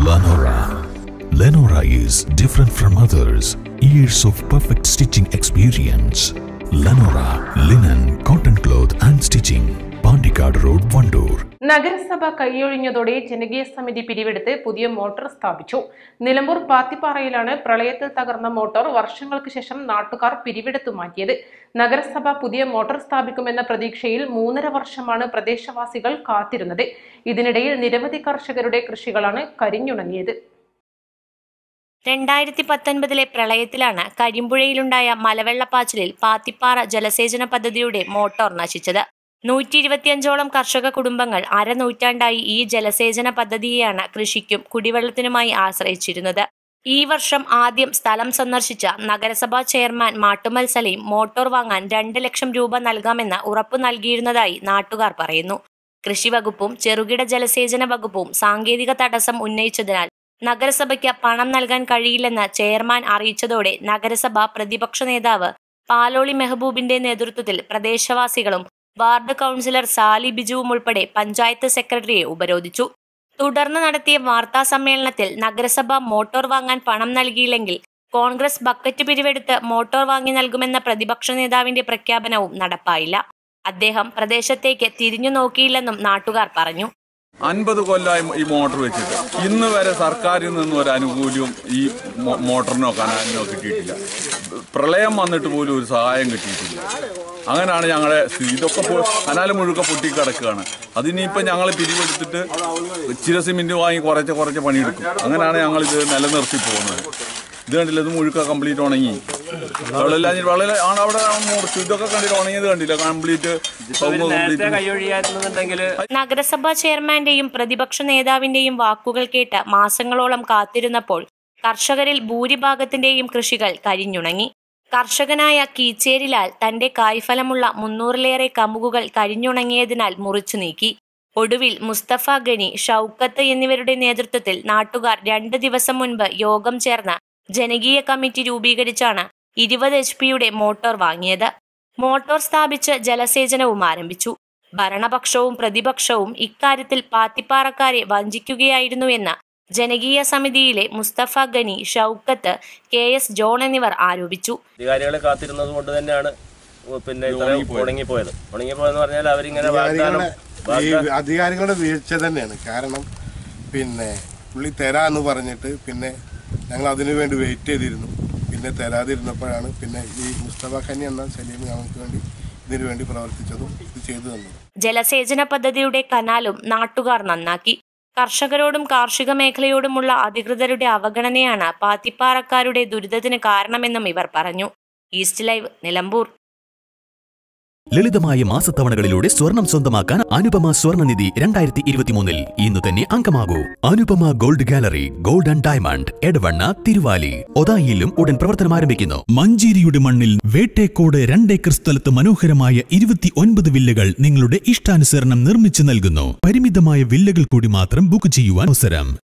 Lenora. Lenora is different from others. Years of perfect stitching experience. Lenora, linen, cotton cloth and stitching. Pandikad Road, Vandoor. നഗരസഭ കൈയൊഴിഞ്ഞതോടെ ജനകീയ സമിതി പിരിവെടുത്ത് പുതിയ motor സ്ഥാപിച്ചു നിലമ്പൂർ പാത്തിപ്പാറയിലാണ് പ്രളയത്തിൽ തകർന്ന മോട്ടോർ വർഷങ്ങൾക്ക് ശേഷം നാട്ടുകാർ പിരിവെടുത്തു മാറ്റിയത് നഗരസഭ പുതിയ മോട്ടോർ സ്ഥാപിക്കുമെന്ന പ്രതീക്ഷയിൽ മൂന്നര വർഷമാണ് പ്രദേശവാസികൾ കാത്തിരുന്നത് ഇതിനിടയിൽ നിരവധി കർഷകരുടെ കൃഷികളാണ് കരിഞ്ഞുണങ്ങിയത് രണ്ടായിരത്തി പത്തൊൻപതിലെ പ്രളയത്തിലാണ് കരിമ്പുഴയിലുണ്ടായ മലവെള്ളപ്പാച്ചിലിൽ പാത്തിപ്പാറ ജലസേചന പദ്ധതിയുടെ മോട്ടോർ നശിച്ചത് നൂറ്റി ഇരുപത്തിയഞ്ചോളം കർഷക കുടുംബങ്ങൾ അരനൂറ്റാണ്ടായി ഈ ജലസേചന പദ്ധതിയെയാണ് കൃഷിക്കും കുടിവെള്ളത്തിനുമായി ആശ്രയിച്ചിരുന്നത് ഈ വർഷം ആദ്യം സ്ഥലം സന്ദർശിച്ച നഗരസഭാ ചെയർമാൻ മാട്ടുമൽ സലീം മോട്ടോർ വാങ്ങാൻ രണ്ട് ലക്ഷം രൂപ നൽകാമെന്ന് ഉറപ്പു നൽകിയിരുന്നതായി നാട്ടുകാർ പറയുന്നു കൃഷി വകുപ്പും ചെറുകിട ജലസേചന വകുപ്പും സാങ്കേതിക തടസ്സം ഉന്നയിച്ചതിനാൽ നഗരസഭയ്ക്ക് പണം നൽകാൻ കഴിയില്ലെന്ന് ചെയർമാൻ അറിയിച്ചതോടെ നഗരസഭ പ്രതിപക്ഷ നേതാവ് പാലോളി മെഹബൂബിന്റെ നേതൃത്വത്തിൽ പ്രദേശവാസികളും വാർഡ് കൗൺസിലർ സാലി ബിജുവും ഉൾപ്പെടെ പഞ്ചായത്ത് സെക്രട്ടറിയെ ഉപരോധിച്ചു തുടർന്ന് നടത്തിയ വാർത്താ സമ്മേളനത്തിൽ നഗരസഭ മോട്ടോർ വാങ്ങാൻ പണം നൽകിയില്ലെങ്കിൽ കോൺഗ്രസ് ബക്കറ്റ് പിരിവെടുത്ത് മോട്ടോർ വാങ്ങി നൽകുമെന്ന പ്രതിപക്ഷ നേതാവിന്റെ പ്രഖ്യാപനവും നടപ്പായില്ല അദ്ദേഹം പ്രദേശത്തേക്ക് തിരിഞ്ഞു നോക്കിയില്ലെന്നും നാട്ടുകാർ പറഞ്ഞു അൻപത് കൊല്ലമായി ഈ മോട്ടോർ വെച്ചിട്ട് ഇന്ന് വരെ സർക്കാരിൽ നിന്ന് ഒരു ആനുകൂല്യവും ഈ മോ- മോട്ടറിനോ കനാലിനോ കിട്ടിയിട്ടില്ല പ്രളയം വന്നിട്ട് പോലും ഒരു സഹായം കിട്ടിയിട്ടില്ല അങ്ങനെയാണ് ഞങ്ങളുടെ സ്ഥിതി ഇതൊക്കെ പോ- കനാല് മുഴുക്ക പൊട്ടിക്കിടക്കുകയാണ് അതിനിപ്പോൾ ഞങ്ങൾ പിരിവെടുത്തിട്ട് ഇച്ചിരി സിമെന്റ് വാങ്ങി കുറച്ച് കുറച്ച് പണിയെടുക്കും അങ്ങനെയാണ് ഞങ്ങൾ ഇത് നിലനിർത്തി പോകുന്നത് ഇത് കണ്ടില്ല ഇത് മുഴുക്ക കംപ്ലീറ്റ് ഉണങ്ങി വെള്ളമില്ലാഞ്ഞ് വെള്ളം ആണ് അവിടെ മുറിച്ചു ഇതൊക്കെ കണ്ടില്ല ഉണങ്ങിയത് കണ്ടില്ല കംപ്ലീറ്റ് കംപ്ലീറ്റ് കൈയൊഴിയായിരുന്നുണ്ടെങ്കിൽ നഗരസഭാ ചെയർമാന്റെയും പ്രതിപക്ഷ നേതാവിന്റെയും വാക്കുകൾ കേട്ട് മാസങ്ങളോളം കാത്തിരുന്നപ്പോൾ കർഷകരിൽ ഭൂരിഭാഗത്തിന്റെയും കൃഷികൾ കരിഞ്ഞുണങ്ങി കർഷകനായ കീച്ചേരിലാൽ തന്റെ കായ്ഫലമുള്ള മുന്നൂറിലേറെ കമുകുകൾ കരിഞ്ഞുണങ്ങിയതിനാൽ മുറിച്ചു നീക്കി ഒടുവിൽ മുസ്തഫ ഗനി ഷൗക്കത്ത് എന്നിവരുടെ നേതൃത്വത്തിൽ നാട്ടുകാർ രണ്ട് ദിവസം മുൻപ് യോഗം ചേർന്ന് ജനകീയ കമ്മിറ്റി രൂപീകരിച്ചാണ് ഇരുപത് എച്ച് പിയുടെ മോട്ടോർ വാങ്ങിയത് മോട്ടോർ സ്ഥാപിച്ച് ജലസേചനവും ആരംഭിച്ചു ഭരണപക്ഷവും പ്രതിപക്ഷവും ഇക്കാര്യത്തിൽ പാത്തിപ്പാറക്കാരെ വഞ്ചിക്കുകയായിരുന്നുവെന്ന് ജനകീയ സമിതിയിലെ Mustafa Gani Shoukath K S John എന്നിവർ ആരോപിച്ചു അധികാരികളെ കാത്തിരുന്നത് കൊണ്ട് തന്നെയാണ് പിന്നെ ഇത്രയും ഉണങ്ങിപ്പോയത് ഉണങ്ങിപ്പോയെന്ന് പറഞ്ഞാൽ അവരിങ്ങനെ വാഗ്ദാനം അധികാരികളുടെ ഈ അധികാരികളുടെ വീഴ്ച തന്നെയാണ് കാരണം പിന്നെ പുള്ളി തരാന്ന് പറഞ്ഞിട്ട് പിന്നെ ഞങ്ങൾ അതിനു വേണ്ടി വെയിറ്റ് ചെയ്തിരുന്നു പിന്നെ തരാതിരുന്നപ്പോഴാണ് പിന്നെ ഈ മുസ്തഫ ഖനി എന്ന സലീം ഞങ്ങൾക്ക് വേണ്ടി ഇതിനു വേണ്ടി പ്രവർത്തിച്ചതും ഇത് ചെയ്തു തന്നതും ജലസേചന പദ്ധതിയുടെ കനാലും നാട്ടുകാർ നന്നാക്കി കർഷകരോടും കാർഷിക മേഖലയോടുമുള്ള അധികൃതരുടെ അവഗണനയാണ് പാത്തിപ്പാറക്കാരുടെ ദുരിതത്തിന് കാരണമെന്നും ഇവർ പറഞ്ഞു ഈസ്റ്റ് ലൈവ് നിലമ്പൂർ ലളിതമായ മാസത്തവണകളിലൂടെ സ്വർണം സ്വന്തമാക്കാൻ അനുപമ സ്വർണ്ണനിധി രണ്ടായിരത്തി ഇരുപത്തിമൂന്നിൽ ഇന്ന് തന്നെ അംഗമാകൂ Anupama gold gallery gold and diamond Edavanna Thiruvali ഒതായിയിലും ഉടൻ പ്രവർത്തനം ആരംഭിക്കുന്നു മഞ്ചേരിയുടെ മണ്ണിൽ വേട്ടേക്കോട് രണ്ടേക്കർ സ്ഥലത്ത് മനോഹരമായ ഇരുപത്തി ഒൻപത് വില്ലകൾ നിങ്ങളുടെ ഇഷ്ടാനുസരണം നിർമ്മിച്ചു നൽകുന്നു പരിമിതമായ വില്ലകൾ കൂടി മാത്രം ബുക്ക് ചെയ്യുവാൻ അവസരം